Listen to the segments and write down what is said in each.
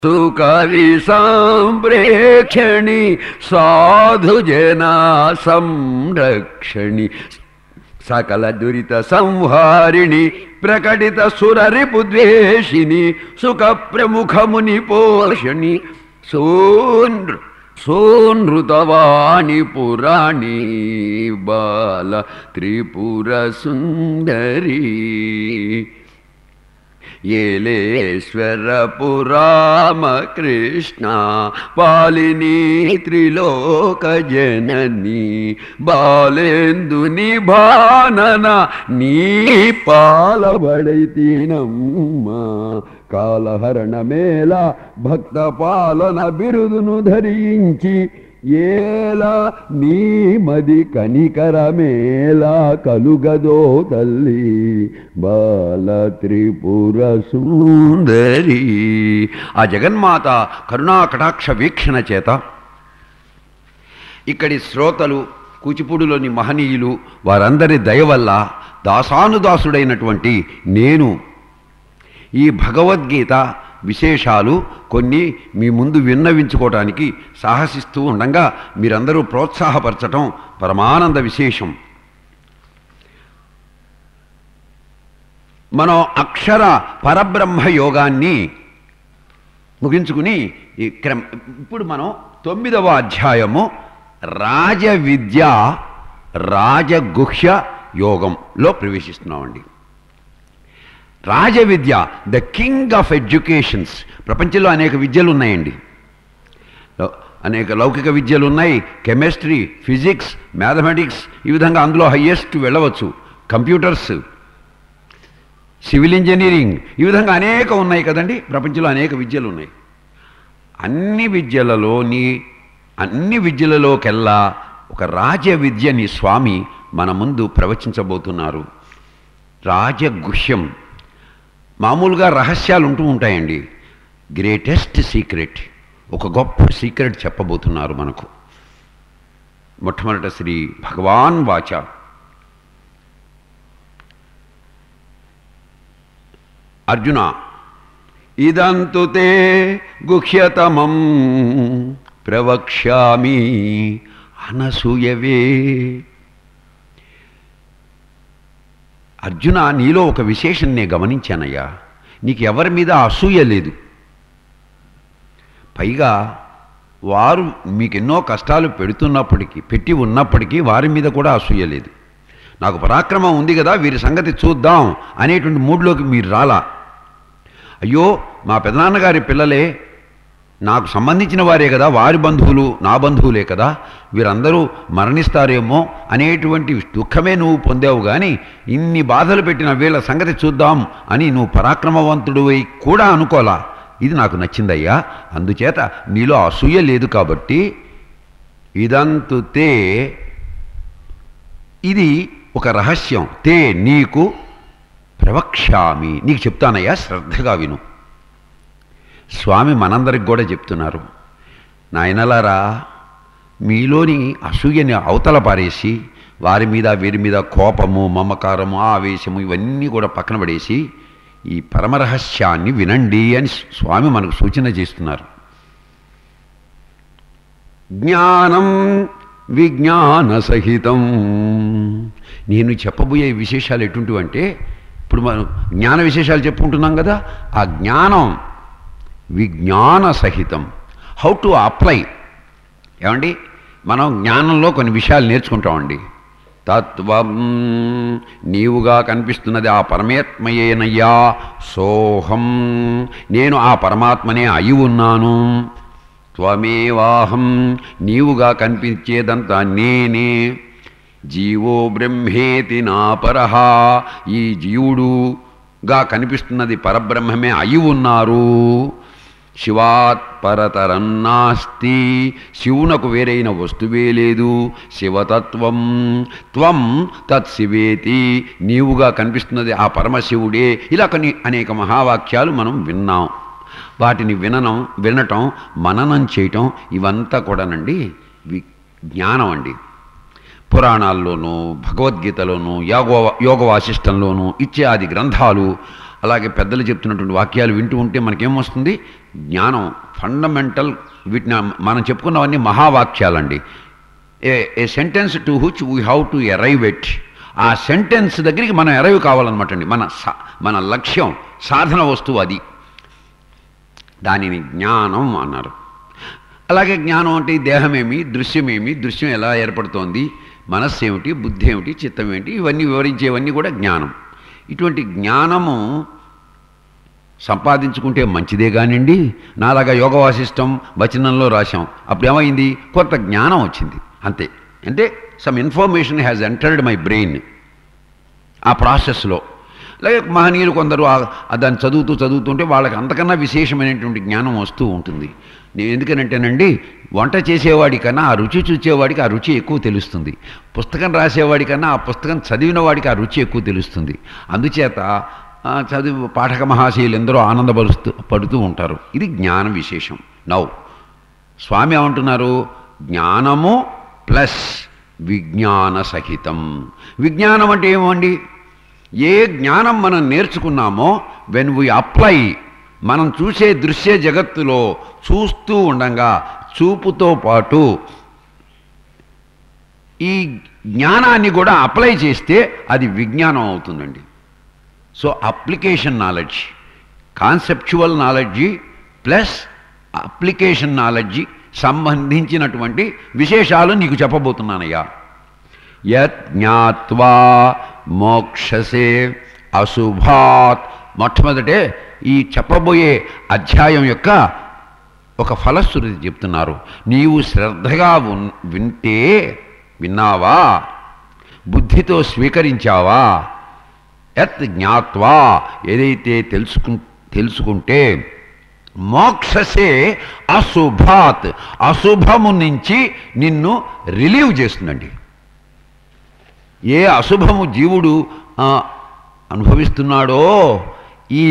సుకవి సంప్రేక్షణి సాధుజనా సంరక్షణి సకల దురిత సంహారిణి ప్రకటిత సురరిపుద్వేషిణి సుఖ ప్రముఖముని పోషణి సోన్రు సోనృతవాణి పురాణి బాల త్రిపుర సుందరి ఏలేశ్వర పురామ కృష్ణ పాలిని త్రిలోక జనని బాలేందుని భానన నీ పాలబడైతీనమ్మా కాలహరణ మేళ భక్త పాలన బిరుదును ధరించి ఏలా నీ మది కనికరమేలా కలుగదో తల్లి బాల త్రిపుర సుందరి ఆ జగన్మాత కరుణా కటాక్ష వీక్షణ చేత ఇక్కడి శ్రోతలు కూచిపూడిలోని మహనీయులు వారందరి దయ వల్ల దాసానుదాసుడైనటువంటి నేను ఈ భగవద్గీత విశేషాలు కొన్ని మీ ముందు విన్నవించుకోవటానికి సాహసిస్తూ ఉండగా మీరందరూ ప్రోత్సాహపరచటం పరమానంద విశేషం మనం అక్షర పరబ్రహ్మ యోగాన్ని ముగించుకుని ఈ క్రమ ఇప్పుడు మనం తొమ్మిదవ అధ్యాయము రాజ విద్య రాజగుహ్య యోగంలో ప్రవేశిస్తున్నామండి రాజ విద్య ద కింగ్ ఆఫ్ ఎడ్యుకేషన్స్ ప్రపంచంలో అనేక విద్యలు ఉన్నాయండి లో- అనేక లౌకిక విద్యలు ఉన్నాయి కెమిస్ట్రీ ఫిజిక్స్ మ్యాథమెటిక్స్ ఈ విధంగా అందులో హయ్యెస్ట్ వెళ్ళవచ్చు కంప్యూటర్స్ సివిల్ ఇంజనీరింగ్ ఈ విధంగా అనేక ఉన్నాయి కదండి ప్రపంచంలో అనేక విద్యలు ఉన్నాయి అన్ని విద్యలలోని అన్ని విద్యలలోకెల్లా ఒక రాజ విద్యని స్వామి మన ముందు ప్రవచించబోతున్నారు రాజగుహ్యం మామూలుగా రహస్యాలు ఉంటూ ఉంటాయండి గ్రేటెస్ట్ సీక్రెట్ ఒక గొప్ప సీక్రెట్ చెప్పబోతున్నారు మనకు మొట్టమొదట శ్రీ భగవాన్ వాచ అర్జున ఇదంతు తే గుహ్యతమం ప్రవక్ష్యామి అనసూయవే అర్జున నీలో ఒక విశేషం నేను గమనించానయ్యా నీకు ఎవరి మీద అసూయ లేదు పైగా వారు మీకు ఎన్నో కష్టాలు పెడుతున్నప్పటికీ పెట్టి ఉన్నప్పటికీ వారి మీద కూడా అసూయ లేదు నాకు పరాక్రమం ఉంది కదా వీరి సంగతి చూద్దాం అనేటువంటి మూడ్లోకి మీరు రాలా అయ్యో మా పెదనాన్నగారి పిల్లలే నాకు సంబంధించిన వారే కదా వారి బంధువులు నా బంధువులే కదా వీరందరూ మరణిస్తారేమో అనేటువంటి దుఃఖమే నువ్వు పొందావు కానీ ఇన్ని బాధలు పెట్టిన వీళ్ళ సంగతి చూద్దాం అని నువ్వు పరాక్రమవంతుడు కూడా అనుకోలా ఇది నాకు నచ్చిందయ్యా అందుచేత నీలో అసూయ లేదు కాబట్టి ఇదంతు తే ఇది ఒక రహస్యం తే నీకు ప్రవక్ష్యామి నీకు చెప్తానయ్యా శ్రద్ధగా విను స్వామి మనందరికి కూడా చెప్తున్నారు నాయనలారా మీలోని అసూయని అవతల పారేసి వారి మీద వీరి మీద కోపము మమకారము ఆవేశము ఇవన్నీ కూడా పక్కన పడేసి ఈ పరమరహస్యాన్ని వినండి అని స్వామి మనకు సూచన చేస్తున్నారు జ్ఞానం విజ్ఞాన సహితం నేను చెప్పబోయే విశేషాలు ఎటుంటివంటే ఇప్పుడు మనం జ్ఞాన విశేషాలు చెప్పుకుంటున్నాం కదా ఆ జ్ఞానం విజ్ఞాన సహితం హౌ టు అప్లై ఏమండి మనం జ్ఞానంలో కొన్ని విషయాలు నేర్చుకుంటామండి తత్వం నీవుగా కనిపిస్తున్నది ఆ పరమాత్మయేనయ్యా సోహం నేను ఆ పరమాత్మనే అయి ఉన్నాను త్వమేవాహం నీవుగా కనిపించేదంతా నేనే జీవో బ్రహ్మేతి నాపరహ ఈ జీవుడుగా కనిపిస్తున్నది పరబ్రహ్మమే అయి ఉన్నారు శివాత్ పరతరం నాస్తి శివునకు వేరైన వస్తువే లేదు శివతత్వం త్వం తత్శివేతి నీవుగా కనిపిస్తున్నది ఆ పరమశివుడే ఇలా కొన్ని అనేక మహావాక్యాలు మనం విన్నాం వాటిని వినడం వినటం మననం చేయటం ఇవంతా కూడానండి వి- జ్ఞానం అండి పురాణాల్లోనూ భగవద్గీతలోనూ యోగ యోగ వాసిష్టంలోనూ ఇత్యాది గ్రంథాలు అలాగే పెద్దలు చెప్తున్నటువంటి వాక్యాలు వింటూ ఉంటే మనకేమొస్తుంది జ్ఞానం ఫండమెంటల్ వీటిని మనం చెప్పుకున్నవన్నీ మహావాక్యాలండి a a sentence to which we how to arrive at ఆ సెంటెన్స్ దగ్గరికి మనం అరైవ్ కావాలన్నమాట అండి మన సా మన లక్ష్యం సాధన వస్తువు అది దానిని జ్ఞానం అన్నారు అలాగే జ్ఞానం అంటే ఈ దేహమేమి దృశ్యమేమి దృశ్యం ఎలా ఏర్పడుతోంది మనస్సు ఏమిటి బుద్ధి ఏమిటి చిత్తం ఏమిటి ఇవన్నీ వివరించేవన్నీ కూడా జ్ఞానం ఇటువంటి జ్ఞానము సంపాదించుకుంటే మంచిదే కానివ్వండి నాలాగా యోగ వాసిష్టం వచనంలో రాశాం అప్పుడు ఏమైంది కొంత జ్ఞానం వచ్చింది అంతే అంటే some information has entered my brain ఆ ప్రాసెస్లో అలాగే మహనీయులు కొందరు ఆ- ఆ దాన్ని చదువుతూ చదువుతుంటే వాళ్ళకి అంతకన్నా విశేషమైనటువంటి జ్ఞానం వస్తూ ఉంటుంది నేను ఎందుకనంటేనండి వంట చేసేవాడి కన్నా ఆ రుచి చూచేవాడికి ఆ రుచి ఎక్కువ తెలుస్తుంది పుస్తకం రాసేవాడి కన్నా ఆ పుస్తకం చదివిన వాడికి ఆ రుచి ఎక్కువ తెలుస్తుంది అందుచేత ఆ, చదువు పాఠక మహాశయులు ఎందరో ఆనందపరుస్తూ పడుతూ ఉంటారు ఇది జ్ఞాన విశేషం నౌ స్వామి ఏమంటున్నారు జ్ఞానము ప్లస్ విజ్ఞాన సహితం విజ్ఞానం అంటే ఏమండి ఏ జ్ఞానం మనం నేర్చుకున్నామో వెన్ వి అప్లై మనం చూసే దృశ్య జగత్తులో చూస్తూ ఉండంగా చూపుతో పాటు ఈ జ్ఞానాన్ని కూడా అప్లై చేస్తే అది విజ్ఞానం అవుతుందండి so application knowledge conceptual knowledge plus application knowledge సంబంధించినటువంటి విశేషాలు నీకు చెప్పబోతున్నానయ్యా యత్ జ్ఞాత్వా మోక్షసే అశుభాత్ మొట్టమొదటే ఈ చెప్పబోయే అధ్యాయం యొక్క ఒక ఫలశ్రుతి చెప్తున్నారు నీవు శ్రద్ధగా ఉన్ వింటే విన్నావా బుద్ధితో స్వీకరించావా యత్ జ్ఞాత్వా ఏదైతే తెలుసుకు తెలుసుకుంటే మోక్షసే అశుభాత్ అశుభము నుంచి నిన్ను రిలీవ్ చేస్తుందండి ఏ అశుభము జీవుడు ఆ, అనుభవిస్తున్నాడో ఈ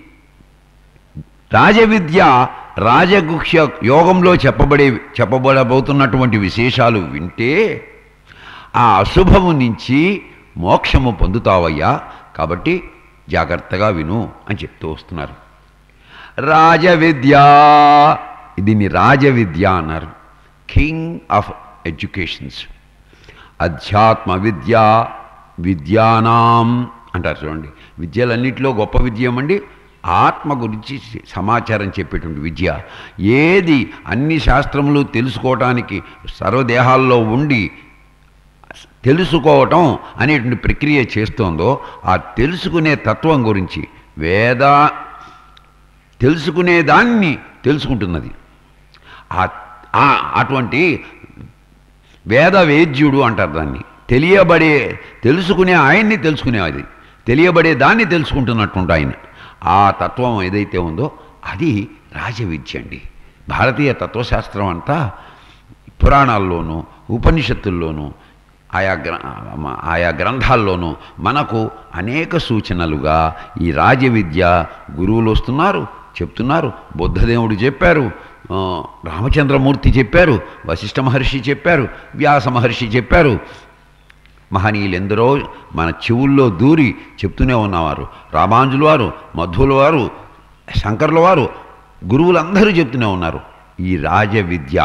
రాజవిద్య రాజగుహ్య యోగంలో చెప్పబడే చెప్పబడబోతున్నటువంటి విశేషాలు వింటే ఆ అశుభము నుంచి మోక్షము పొందుతావయ్యా కాబట్టి జాగ్రత్తగా విను అని చెప్తూ వస్తున్నారు రాజవిద్య దీన్ని రాజవిద్య అన్నారు కింగ్ ఆఫ్ ఎడ్యుకేషన్స్ అధ్యాత్మ విద్య విద్యానాం అంటారు చూడండి విద్యలన్నింటిలో గొప్ప విద్య ఏమండి ఆత్మ గురించి సమాచారం చెప్పేటువంటి విద్య ఏది అన్ని శాస్త్రములు తెలుసుకోవటానికి సర్వదేహాల్లో ఉండి తెలుసుకోవటం అనేటువంటి ప్రక్రియ చేస్తోందో ఆ తెలుసుకునే తత్వం గురించి వేద తెలుసుకునే దాన్ని తెలుసుకుంటున్నది ఆ- ఆ- అటువంటి వేద వేద్యుడు అంటారు దాన్ని తెలియబడే తెలుసుకునే ఆయన్ని తెలుసుకునేది తెలియబడే దాన్ని తెలుసుకుంటున్నట్టుంట ఆయన ఆ తత్వం ఏదైతే ఉందో అది రాజవిద్య అండి భారతీయ తత్వశాస్త్రం అంతా పురాణాల్లోనూ ఉపనిషత్తుల్లోనూ ఆయా గ్ర ఆయా గ్రంథాల్లోనూ మనకు అనేక సూచనలుగా ఈ రాజవిద్య గురువులు వస్తున్నారు చెప్తున్నారు బుద్ధదేవుడు చెప్పారు ఆ, రామచంద్రమూర్తి చెప్పారు వశిష్ఠ మహర్షి చెప్పారు వ్యాస మహర్షి చెప్పారు మహనీయులు ఎందరో మన చెవుల్లో దూరి చెప్తూనే ఉన్నవారు రామాంజుల వారు మధ్వుల వారు శంకర్ల వారు గురువులందరూ చెప్తూనే ఉన్నారు ఈ రాజ విద్య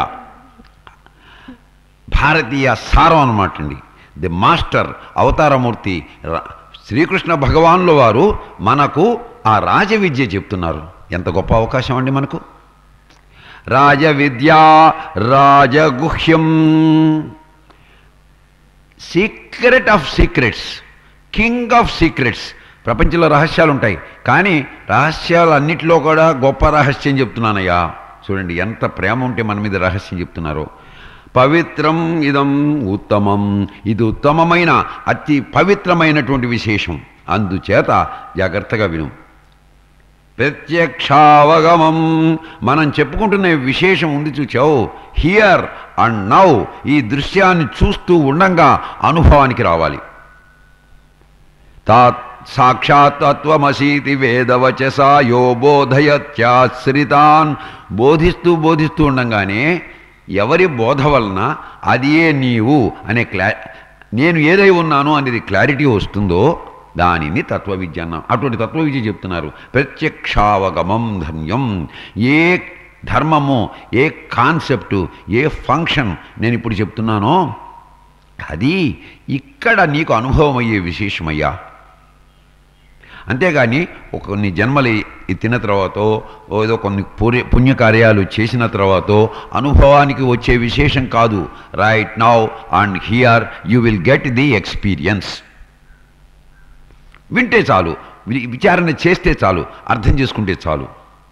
భారతీయ సారం అనమాట అండి ది మాస్టర్ అవతారమూర్తి రా- శ్రీకృష్ణ భగవానుల వారు మనకు ఆ రాజ విద్య చెప్తున్నారు ఎంత గొప్ప అవకాశం అండి మనకు రాజ విద్య రాజగుహ్యం secret of secrets king of secrets ప్రపంచంలో రహస్యాలు ఉంటాయి కానీ రహస్యాలు అన్నిటిలో కూడా గొప్ప రహస్యం చెప్తున్నానయ్యా చూడండి ఎంత ప్రేమ ఉంటే మన మీద రహస్యం చెప్తున్నారో పవిత్రం ఇదం ఉత్తమం ఇది ఉత్తమమైన అతి పవిత్రమైనటువంటి విశేషం అందుచేత జాగ్రత్తగా విను ప్రత్యక్షావగమం మనం చెప్పుకుంటున్న ఈ విశేషం ఉంది చూచావు హియర్ అండ్ నౌ ఈ దృశ్యాన్ని చూస్తూ ఉండంగా అనుభవానికి రావాలి తా సాక్షాత్ తత్వమసీతి వేదవచసా యో బోధయత్యాశ్రితాన్ బోధిస్తూ బోధిస్తూ ఉండంగానే ఎవరి బోధ వలన అదియే నీవు అనే క్లా నేను ఏదై ఉన్నాను అనేది క్లారిటీ వస్తుందో దానిని తత్వ విద్య అన్నాం అటువంటి తత్వ విద్య చెప్తున్నారు ప్రత్యక్షావగమం ధన్యం ఏ ధర్మము ఏ కాన్సెప్టు ఏ ఫంక్షన్ నేను ఇప్పుడు చెప్తున్నానో అది ఇక్కడ నీకు అనుభవం అయ్యే విశేషమయ్యా అంతేగాని ఒక కొన్ని జన్మలు ఎత్తిన తర్వాత ఏదో కొన్ని పుణ్య పుణ్యకార్యాలు చేసిన తర్వాత అనుభవానికి వచ్చే విశేషం కాదు right now and here you will get the experience వింటే చాలు వి- విచారణ చేస్తే చాలు అర్థం చేసుకుంటే చాలు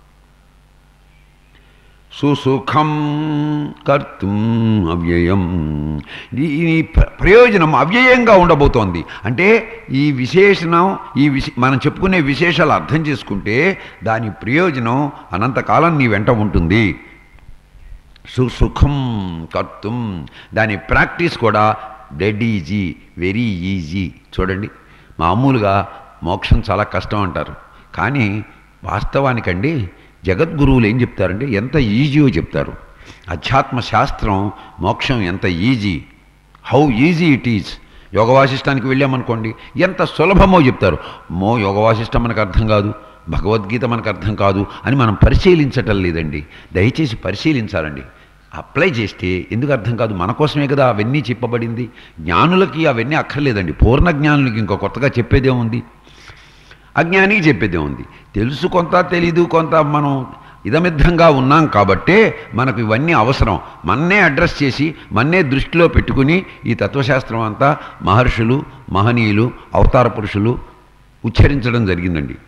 సుసుఖం కర్తుం అవ్యయం ఈ- ఈ ప్ర- ప్రయోజనం అవ్యయంగా ఉండబోతోంది అంటే ఈ విశేషణం ఈ విశే మనం చెప్పుకునే విశేషాలు అర్థం చేసుకుంటే దాని ప్రయోజనం అనంతకాలం నీ వెంట ఉంటుంది సుసుఖం కర్తుం దాని ప్రాక్టీస్ కూడా డెడ్ ఈజీ వెరీ ఈజీ చూడండి మామూలుగా మోక్షం చాలా కష్టం అంటారు కానీ వాస్తవానికండి జగద్గురువులు ఏం చెప్తారంటే ఎంత ఈజీయో చెప్తారు అధ్యాత్మ శాస్త్రం మోక్షం ఎంత easy how easy it is యోగ వాసిష్టానికి వెళ్ళామనుకోండి ఎంత సులభమో చెప్తారు మో యోగ వాసిష్టం మనకు అర్థం కాదు భగవద్గీత మనకు అర్థం కాదు అని మనం పరిశీలించటం లేదండి దయచేసి పరిశీలించాలండి అప్లై చేస్తే ఎందుకు అర్థం కాదు మన కోసమే కదా అవన్నీ చెప్పబడింది జ్ఞానులకి అవన్నీ అక్కర్లేదండి పూర్ణ జ్ఞానులకి ఇంకో కొత్తగా చెప్పేదేముంది అజ్ఞానికి చెప్పేదే ఉంది తెలుసు కొంత తెలీదు కొంత మనం ఇదమిద్ధంగా ఉన్నాం కాబట్టే మనకు ఇవన్నీ అవసరం మన్నే అడ్రస్ చేసి మన్నే దృష్టిలో పెట్టుకుని ఈ తత్వశాస్త్రం అంతా మహర్షులు మహనీయులు అవతార పురుషులు ఉచ్చరించడం జరిగిందండి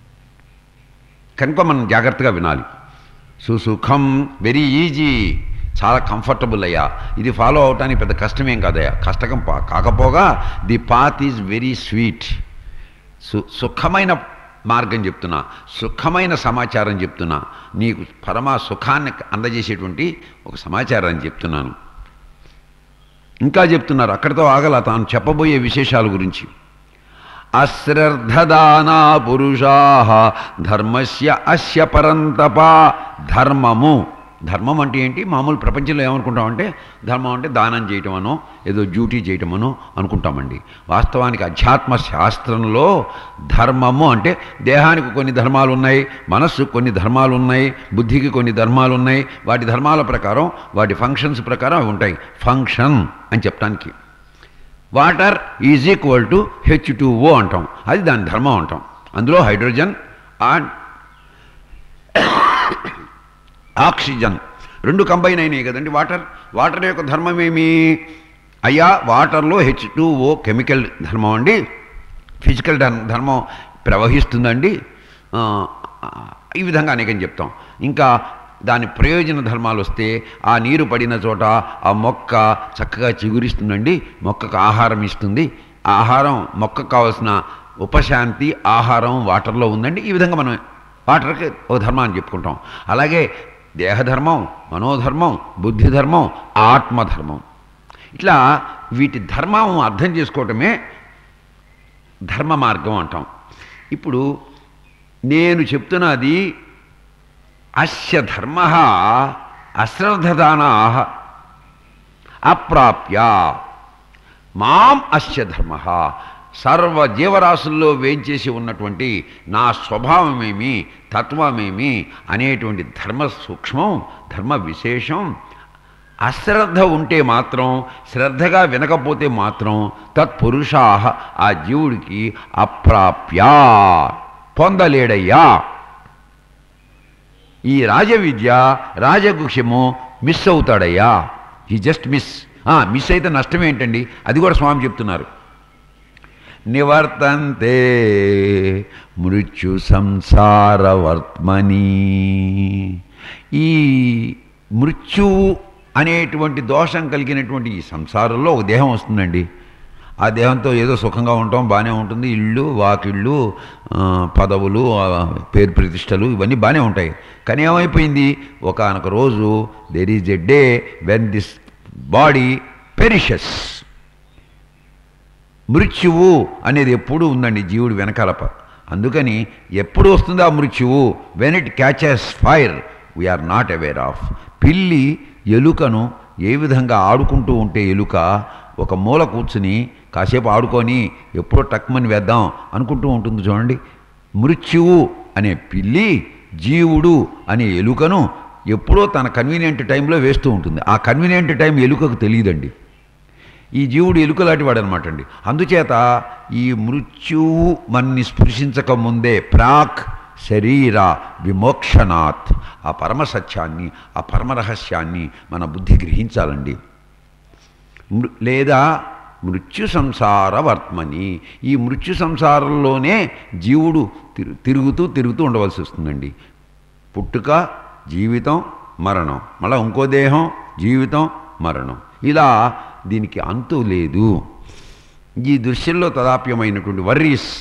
కనుక మనం జాగ్రత్తగా వినాలి సుసుఖం వెరీ ఈజీ చాలా కంఫర్టబుల్ అయ్యా ఇది ఫాలో అవటానికి పెద్ద కష్టమేం కాదయ్యా కష్టకం పా- కాకపోగా the path is very sweet సు సుఖమైన మార్గం చెప్తున్నా సుఖమైన సమాచారం చెప్తున్నా నీకు పరమ సుఖాన్ని అందజేసేటువంటి ఒక సమాచారాన్ని చెప్తున్నాను ఇంకా చెప్తున్నారు అక్కడితో ఆగల తాను చెప్పబోయే విశేషాల గురించి అశ్రద్ధదానా పురుషా ధర్మస్య అస్య పరంతప ధర్మము ధర్మం అంటే ఏంటి మామూలు ప్రపంచంలో ఏమనుకుంటామంటే ధర్మం అంటే దానం చేయటం అనో ఏదో డ్యూటీ చేయటం అనో అనుకుంటామండి వాస్తవానికి అధ్యాత్మ శాస్త్రంలో ధర్మము అంటే దేహానికి కొన్ని ధర్మాలు ఉన్నాయి మనస్సుకు కొన్ని ధర్మాలు ఉన్నాయి బుద్ధికి కొన్ని ధర్మాలు ఉన్నాయి వాటి ధర్మాల ప్రకారం వాటి ఫంక్షన్స్ ప్రకారం అవి ఉంటాయి ఫంక్షన్ అని చెప్పడానికి water is equal to H two O అంటాం అది దాని ధర్మం అంటాం అందులో హైడ్రోజన్ అండ్ ఆక్సిజన్ రెండు కంబైన్ అయినాయి కదండి వాటర్ వాటర్ యొక్క ధర్మం ఏమి అయ్యా వాటర్లో హెచ్ టు ఓ కెమికల్ ధర్మం అండి ఫిజికల్ ధర్మ ధర్మం ప్రవహిస్తుందండి ఆ, ఈ విధంగా అనేకం చెప్తాం ఇంకా దాని ప్రయోజన ధర్మాలు వస్తే ఆ నీరు పడిన చోట ఆ మొక్క చక్కగా చిగురిస్తుందండి మొక్కకు ఆహారం ఇస్తుంది ఆ ఆహారం మొక్కకు కావాల్సిన ఉపశాంతి ఆహారం వాటర్లో ఉందండి ఈ విధంగా మనం వాటర్కి ఒక ధర్మాన్ని చెప్పుకుంటాం అలాగే దేహధర్మం మనోధర్మం బుద్ధిధర్మం ఆత్మధర్మం ఇట్లా వీటి ధర్మం అర్థం చేసుకోవటమే ధర్మ మార్గం అంటాం ఇప్పుడు నేను చెప్తున్నది అస్య ధర్మ అశ్రద్ధదానా అప్రాప్య మాం అస్య ధర్మ సర్వ జీవరాశుల్లో వేంచేసి ఉన్నటువంటి నా స్వభావమేమి తత్వమేమి అనేటువంటి ధర్మ సూక్ష్మం ధర్మ విశేషం అశ్రద్ధ ఉంటే మాత్రం శ్రద్ధగా వినకపోతే మాత్రం తత్పురుషా ఆ జీవుడికి అప్రాప్య పొందలేడయ్యా ఈ రాజవిద్య రాజగుహ్యము మిస్ అవుతాడయ్యా ఈ జస్ట్ మిస్ మిస్ అయితే నష్టం ఏంటండి అది కూడా స్వామి చెప్తున్నారు నివర్తంతే మృత్యు సంసార వర్త్మని ఈ మృత్యువు అనేటువంటి దోషం కలిగినటువంటి ఈ సంసారంలో ఒక దేహం వస్తుందండి ఆ దేహంతో ఏదో సుఖంగా ఉంటాం బాగానే ఉంటుంది ఇళ్ళు వాకిళ్ళు ఆ, పదవులు ఆ, పేరు ప్రతిష్టలు ఇవన్నీ బాగానే ఉంటాయి కానీ ఏమైపోయింది ఒకనొక రోజు there is a day when this body perishes మృత్యువు అనేది ఎప్పుడూ ఉందండి జీవుడు వెనకాలప అందుకని ఎప్పుడు వస్తుందో ఆ మృత్యువు when it catches fire we are not aware of పిల్లి ఎలుకను ఏ విధంగా ఆడుకుంటూ ఉంటే ఎలుక ఒక మూల కూర్చుని కాసేపు ఆడుకొని ఎప్పుడో టక్మని వేద్దాం అనుకుంటూ ఉంటుంది చూడండి మృత్యువు అనే పిల్లి జీవుడు అనే ఎలుకను ఎప్పుడో తన కన్వీనియంట్ టైంలో వేస్తూ ఉంటుంది ఆ కన్వీనియంట్ టైం ఎలుకకు తెలియదండి ఈ జీవుడు ఎలుకలాంటి వాడు అనమాట అండి అందుచేత ఈ మృత్యువు మన్ని స్పృశించక ముందే ప్రాక్ శరీర విమోక్షనాత్ ఆ పరమ సత్యాన్ని ఆ పరమ రహస్యాన్ని మన బుద్ధి గ్రహించాలండి మృ- లేదా మృత్యు సంసార వర్త్మని ఈ మృత్యు సంసారంలోనే జీవుడు తిరు తిరుగుతూ తిరుగుతూ ఉండవలసి వస్తుందండి పుట్టుక జీవితం మరణం మళ్ళీ ఇంకో దేహం జీవితం మరణం ఇలా దీనికి అంతు లేదు ఈ దృశ్యంలో తదాప్యమైనటువంటి వర్రీస్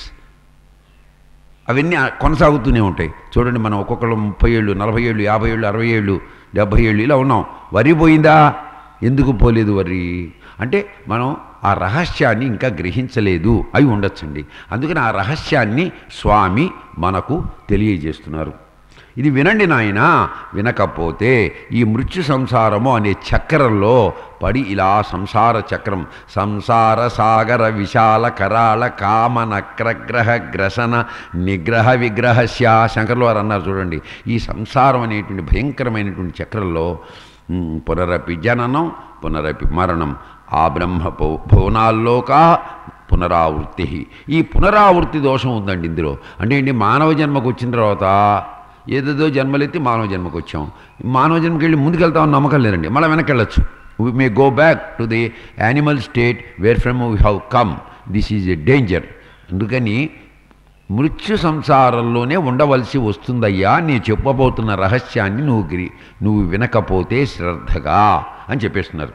అవన్నీ కొనసాగుతూనే ఉంటాయి చూడండి మనం ఒక్కొక్కరు ముప్పై ఏళ్ళు నలభై ఏళ్ళు యాభై ఏళ్ళు అరవై ఏళ్ళు డెబ్భై ఏళ్ళు ఇలా ఉన్నాం వరి పోయిందా ఎందుకు పోలేదు వరి అంటే మనం ఆ రహస్యాన్ని ఇంకా గ్రహించలేదు అయి ఉండొచ్చండి అందుకని ఆ రహస్యాన్ని స్వామి మనకు తెలియజేస్తున్నారు ఇది వినండి నాయన వినకపోతే ఈ మృత్యు సంసారము అనే చక్రంలో పడి ఇలా సంసార చక్రం సంసార సాగర విశాల కరాళ కామ నక్రగ్రహ గ్రసన నిగ్రహ విగ్రహస్య శంకర్లు వారు అన్నారు చూడండి ఈ సంసారం అనేటువంటి భయంకరమైనటువంటి చక్రంలో ఉమ్, పునరపి జననం పునరపి మరణం ఆ బ్రహ్మ భు- భువనాల్లోక పునరావృత్తి ఈ పునరావృత్తి దోషం ఉందండి ఇందులో అంటే ఏంటి మానవ జన్మకు వచ్చిన తర్వాత ఏదేదో జన్మలెత్తి మానవ జన్మకు వచ్చాం మానవ జన్మకి వెళ్ళి ముందుకెళ్తామని నమ్మకం లేదండి మళ్ళీ వెనక్కి వెళ్ళచ్చు we may go back to the animal state where from we have come this is a danger అందుకని మృత్యు సంసారంలోనే ఉండవలసి వస్తుందయ్యా నేను చెప్పబోతున్న రహస్యాన్ని నువ్వు గిరి నువ్వు వినకపోతే శ్రద్ధగా అని చెప్పేస్తున్నారు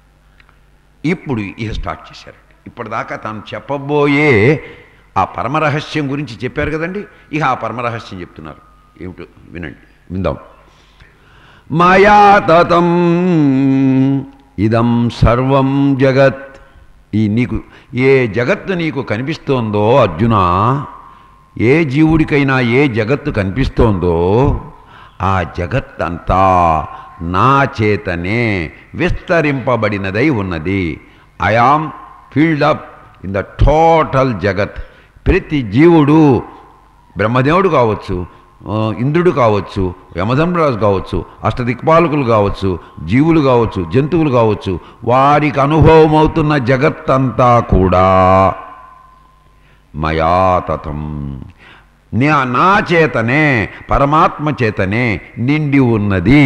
ఇప్పుడు ఇక స్టార్ట్ చేశారు ఇప్పటిదాకా తాను చెప్పబోయే ఆ పరమరహస్యం గురించి చెప్పారు కదండి ఇక ఆ పరమరహస్యం చెప్తున్నారు ఏమిటో వినండి విందాం మాయా తతం ఇదం సర్వం జగత్ ఈ నీకు ఏ జగత్తు నీకు కనిపిస్తోందో అర్జున ఏ జీవుడికైనా ఏ జగత్తు కనిపిస్తోందో ఆ జగత్తంతా నా చేతనే విస్తరింపబడినదై ఉన్నది I am filled up in the total జగత్ ప్రతి జీవుడు బ్రహ్మదేవుడు కావచ్చు ఆ, ఇంద్రుడు కావచ్చు యమధర్మరాజు కావచ్చు అష్టదిక్పాలకులు కావచ్చు జీవులు కావచ్చు జంతువులు కావచ్చు వారికి అనుభవం అవుతున్న జగత్తంతా కూడా మయా తతం నే- నా చేతనే పరమాత్మ చేతనే నిండి ఉన్నది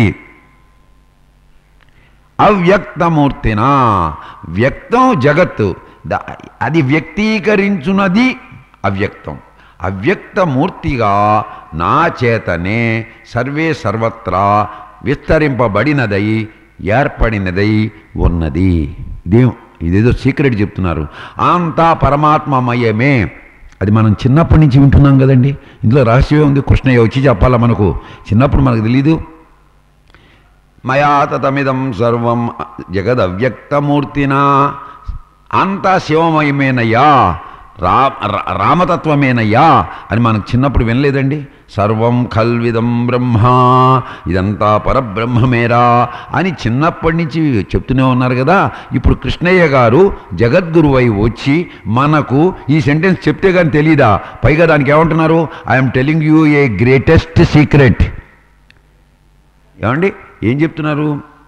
అవ్యక్తమూర్తిన వ్యక్తం జగత్తు ద- అది వ్యక్తీకరించున్నది అవ్యక్తం అవ్యక్తమూర్తిగా నా చేతనే సర్వే సర్వత్రా విస్తరింపబడినదై ఏర్పడినదై ఉన్నది ఇదే ఇదేదో సీక్రెట్ చెప్తున్నారు అంతా పరమాత్మమయమే అది మనం చిన్నప్పటి నుంచి వింటున్నాం కదండి ఇందులో రహస్యమే ఉంది కృష్ణయ్య వచ్చి చెప్పాలా మనకు చిన్నప్పుడు మనకు తెలీదు మయా తతమిదం సర్వం జగదవ్యక్తమూర్తినా అంతా శివమయమేనయ్యా రా రా- రామతత్వమేనయ్యా అని మనకు చిన్నప్పుడు వినలేదండి సర్వం ఖల్విదం బ్రహ్మ ఇదంతా పరబ్రహ్మమేరా అని చిన్నప్పటి నుంచి చెప్తూనే ఉన్నారు కదా ఇప్పుడు కృష్ణయ్య గారు జగద్గురువై వచ్చి మనకు ఈ సెంటెన్స్ చెప్తే కానీ తెలీదా పైగా దానికి ఏమంటున్నారు I am telling you a greatest secret ఏమండి ఏం చెప్తున్నారు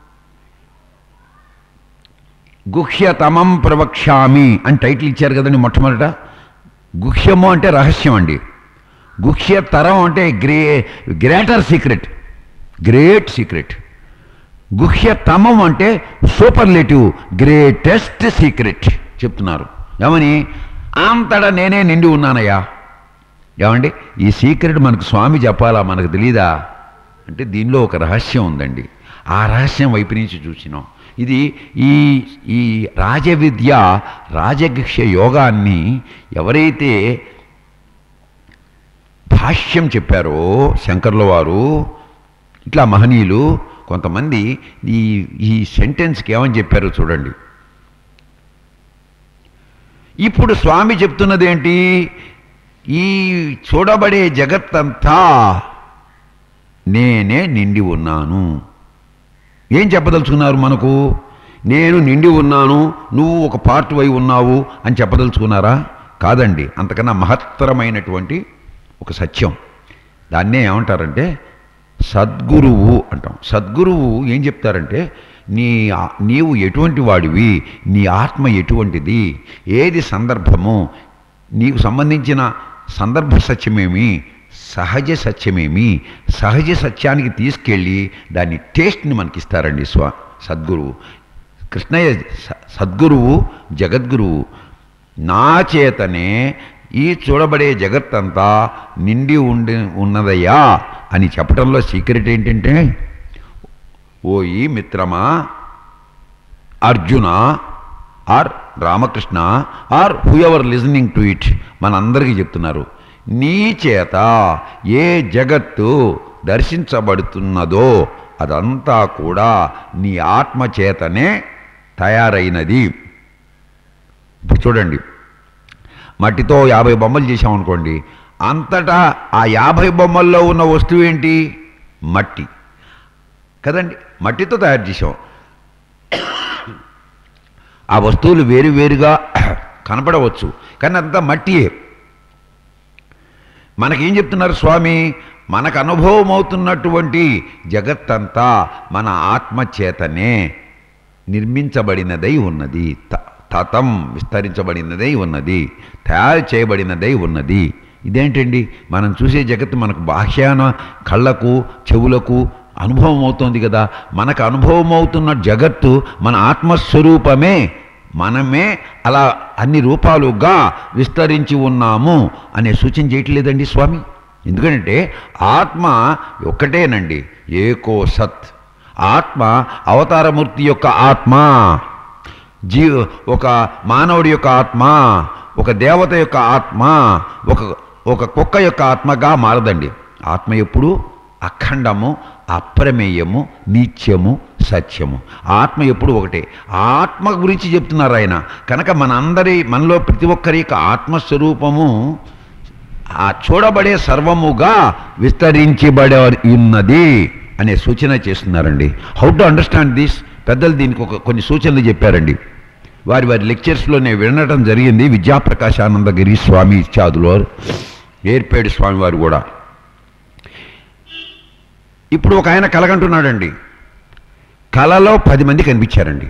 గుహ్యతమం ప్రవక్ష్యామి అని టైటిల్ ఇచ్చారు కదండి మొట్టమొదట గుహ్యము అంటే రహస్యం అండి గుహ్యతరం అంటే గ్రే గ్రేటర్ సీక్రెట్ గ్రేట్ సీక్రెట్ గుహ్యతమం అంటే సూపర్లేటివ్ గ్రేటెస్ట్ సీక్రెట్ చెప్తున్నారు ఏమని అంతటా నేనే నిండి ఉన్నానయ్యా ఏమండి ఈ సీక్రెట్ మనకు స్వామి చెప్పాలా మనకు తెలీదా అంటే దీనిలో ఒక రహస్యం ఉందండి ఆ రహస్యం వైపు నుంచి చూసినాం ఇది ఈ ఈ రాజవిద్య రాజగిక్ష యోగాన్ని ఎవరైతే భాష్యం చెప్పారో శంకర్ల వారు ఇట్లా మహనీయులు కొంతమంది ఈ ఈ సెంటెన్స్కి ఏమని చెప్పారో చూడండి ఇప్పుడు స్వామి చెప్తున్నదేంటి ఈ చూడబడే జగత్తంతా నేనే నిండి ఉన్నాను ఏం చెప్పదలుచుకున్నారు మనకు నేను నిండి ఉన్నాను నువ్వు ఒక పార్ట్ అయి ఉన్నావు అని చెప్పదలుచుకున్నారా కాదండి అంతకన్నా మహత్తరమైనటువంటి ఒక సత్యం దాన్నే ఏమంటారంటే సద్గురువు అంటాం సద్గురువు ఏం చెప్తారంటే నీ ఆ- నీవు ఎటువంటి వాడివి నీ ఆత్మ ఎటువంటిది ఏది సందర్భము నీకు సంబంధించిన సందర్భ సత్యమేమి సహజ సత్యమేమి సహజ సత్యానికి తీసుకెళ్ళి దాన్ని టేస్ట్ని మనకిస్తారండి స్వ సద్గురువు కృష్ణయ్య స- సద్గురువు జగద్గురువు నా చేతనే ఈ చూడబడే జగత్తంతా నిండి ఉండి ఉన్నదయ్యా అని చెప్పడంలో సీక్రెట్ ఏంటంటే ఓ ఈ మిత్రమా Arjuna or Ramakrishna or whoever listening to it మనందరికీ చెప్తున్నారు నీ చేత ఏ జగత్తు దర్శించబడుతున్నదో అదంతా కూడా నీ ఆత్మ చేతనే తయారైనది ఇప్పుడు చూడండి మట్టితో యాభై బొమ్మలు చేసామనుకోండి అంతటా ఆ యాభై బొమ్మల్లో ఉన్న వస్తువు ఏంటి మట్టి కదండి మట్టితో తయారు చేసాం ఆ వస్తువులు వేరు వేరుగా కనపడవచ్చు కానీ అంతా మట్టియే మనకేం చెప్తున్నారు స్వామి మనకు అనుభవం అవుతున్నటువంటి జగత్తంతా మన ఆత్మ చేతనే నిర్మించబడినదై ఉన్నది త- తతం విస్తరించబడినదై ఉన్నది తయారు చేయబడినదై ఉన్నది ఇదేంటండి మనం చూసే జగత్తు మనకు బాహ్యాన కళ్ళకు చెవులకు అనుభవం అవుతోంది కదా మనకు అనుభవం అవుతున్న జగత్తు మన ఆత్మస్వరూపమే మనమే అలా అన్ని రూపాలుగా విస్తరించి ఉన్నాము అనే సూచన చేయట్లేదండి స్వామి ఎందుకంటే ఆత్మ ఒక్కటేనండి ఏకో సత్ ఆత్మ అవతారమూర్తి యొక్క ఆత్మ జీ ఒక మానవుడి యొక్క ఆత్మ ఒక దేవత యొక్క ఆత్మ ఒక ఒక కుక్క యొక్క ఆత్మగా మారదండి ఆత్మ ఎప్పుడు అఖండము అప్రమేయము నిత్యము సత్యము ఆత్మ ఎప్పుడు ఒకటే ఆత్మ గురించి చెప్తున్నారు ఆయన కనుక మనందరి మనలో ప్రతి ఒక్కరి యొక్క ఆత్మస్వరూపము ఆ చూడబడే సర్వముగా విస్తరించబడి ఉన్నది అనే సూచన చేస్తున్నారండి హౌ టు అండర్స్టాండ్ దిస్ పెద్దలు దీనికి ఒక కొన్ని సూచనలు చెప్పారండి వారి వారి లెక్చర్స్లో నేను వినడం జరిగింది విద్యాప్రకాశానందగిరి స్వామి ఇత్యాదులు వారు ఏర్పేడు స్వామి వారు కూడా ఇప్పుడు ఒక ఆయన కలగంటున్నాడండి కలలో పది మంది కనిపించారండి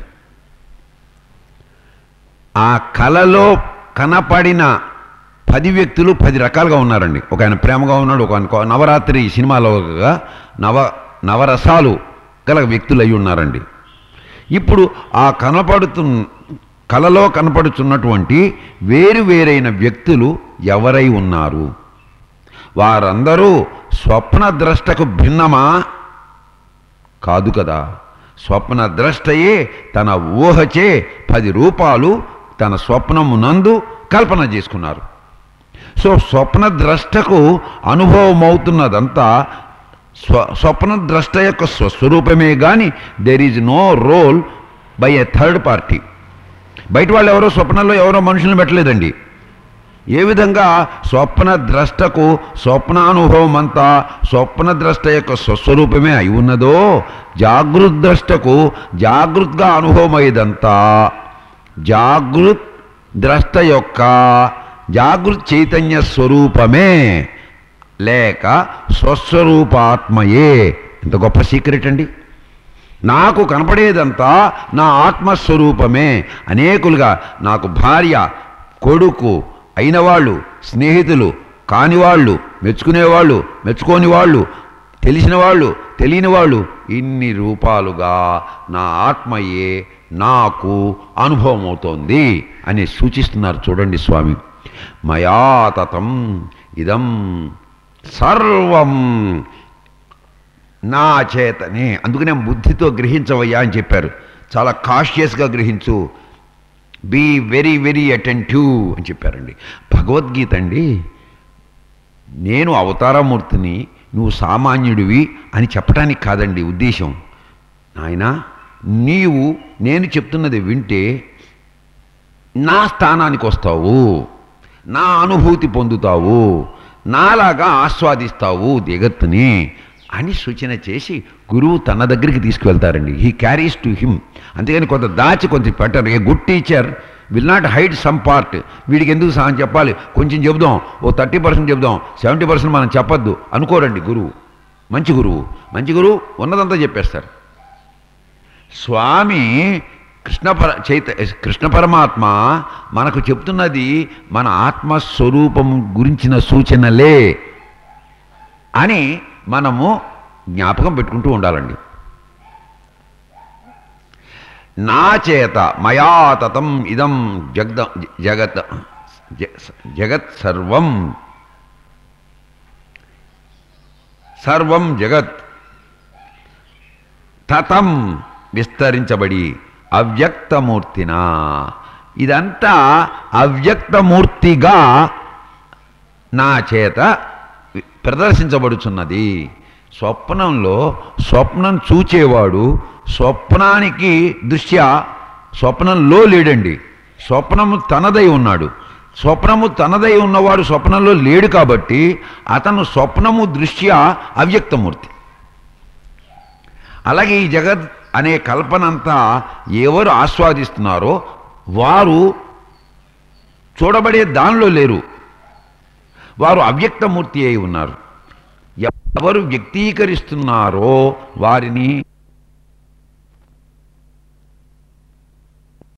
ఆ కలలో కనపడిన పది వ్యక్తులు పది రకాలుగా ఉన్నారండి ఒక ఆయన ప్రేమగా ఉన్నాడు ఒక ఆయన కో- నవరాత్రి సినిమాలో ఒక నవ నవరసాలు గల వ్యక్తులు అయి ఉన్నారండి ఇప్పుడు ఆ కనపడుతు కలలో కనపడుతున్నటువంటి వేరు వేరైన వ్యక్తులు ఎవరై ఉన్నారు వారందరూ స్వప్న ద్రష్టకు భిన్నమా కాదు కదా స్వప్న ద్రష్టయే తన ఊహచే పది రూపాలు తన స్వప్నమునందు కల్పన చేసుకున్నారు సో స్వప్న ద్రష్టకు అనుభవం అవుతున్నదంతా స్వ స్వప్న ద్రష్ట యొక్క స్వస్వరూపమే కానీ there is no role by a third party బయట వాళ్ళు ఎవరో స్వప్నంలో ఎవరో మనుషులను పెట్టలేదండి ఏ విధంగా స్వప్న ద్రష్టకు స్వప్నానుభవం అంతా స్వప్న ద్రష్ట యొక్క స్వస్వరూపమే అయి ఉన్నదో జాగృత్ ద్రష్టకు జాగృత్గా అనుభవం అయ్యేదంతా జాగృత్ ద్రష్ట యొక్క జాగృత్ చైతన్య స్వరూపమే లేక స్వస్వరూపాత్మయే ఎంత గొప్ప సీక్రెట్ అండి నాకు కనపడేదంతా నా ఆత్మస్వరూపమే అనేకులుగా నాకు భార్య కొడుకు అయిన వాళ్ళు స్నేహితులు కాని వాళ్ళు మెచ్చుకునేవాళ్ళు మెచ్చుకోని వాళ్ళు తెలిసిన వాళ్ళు తెలియని వాళ్ళు ఇన్ని రూపాలుగా నా ఆత్మయే నాకు అనుభవం అవుతోంది అని సూచిస్తున్నారు చూడండి స్వామి మయా తతం ఇదం సర్వం నా చేతనే అందుకనే బుద్ధితో గ్రహించవయ్యా అని చెప్పారు చాలా కాషియస్గా గ్రహించు బీ వెరీ వెరీ అటెంటివ్ అని చెప్పారండి భగవద్గీత అండి నేను అవతారమూర్తిని నువ్వు సామాన్యుడివి అని చెప్పడానికి కాదండి ఉద్దేశం నాయనా నీవు నేను చెప్తున్నది వింటే నా స్థానానికి వస్తావు నా అనుభూతి పొందుతావు నాలాగా ఆస్వాదిస్తావు జగత్తుని అని సూచన చేసి గురువు తన దగ్గరికి తీసుకువెళ్తారండి హీ క్యారీస్ టు హిమ్ అంతేగాని కొంత దాచి కొంత పెట్టరు a good teacher will not hide some part వీడికి ఎందుకు సహాయం చెప్పాలి కొంచెం చెబుదాం ఓ థర్టీ పర్సెంట్ చెబుదాం సెవెంటీ పర్సెంట్ మనం చెప్పొద్దు అనుకోరండి గురువు మంచి గురువు మంచి గురువు ఉన్నదంతా చెప్పేస్తారు స్వామి కృష్ణ పర చైత కృష్ణ పరమాత్మ మనకు చెప్తున్నది మన ఆత్మస్వరూపం గురించిన సూచనలే అని మనము జ్ఞాపకం పెట్టుకుంటూ ఉండాలండి నా చేత మయా తతం ఇదం జగద జగత్ జ- జగత్ సర్వం సర్వం జగత్ తతం విస్తరించబడి అవ్యక్తమూర్తిన ఇదంతా అవ్యక్తమూర్తిగా నా చేత ప్రదర్శించబడుచున్నది స్వప్నంలో స్వప్నం చూచేవాడు స్వప్నానికి దృష్ట్యా స్వప్నంలో లేడండి స్వప్నము తనదై ఉన్నాడు స్వప్నము తనదై ఉన్నవాడు స్వప్నంలో లేడు కాబట్టి అతను స్వప్నము దృష్ట్యా అవ్యక్తమూర్తి అలాగే ఈ జగత్ అనే కల్పనంతా ఎవరు ఆస్వాదిస్తున్నారో వారు చూడబడే దానిలో లేరు వారు అవ్యక్తమూర్తి అయి ఉన్నారు ఎవరు వ్యక్తీకరిస్తున్నారో వారిని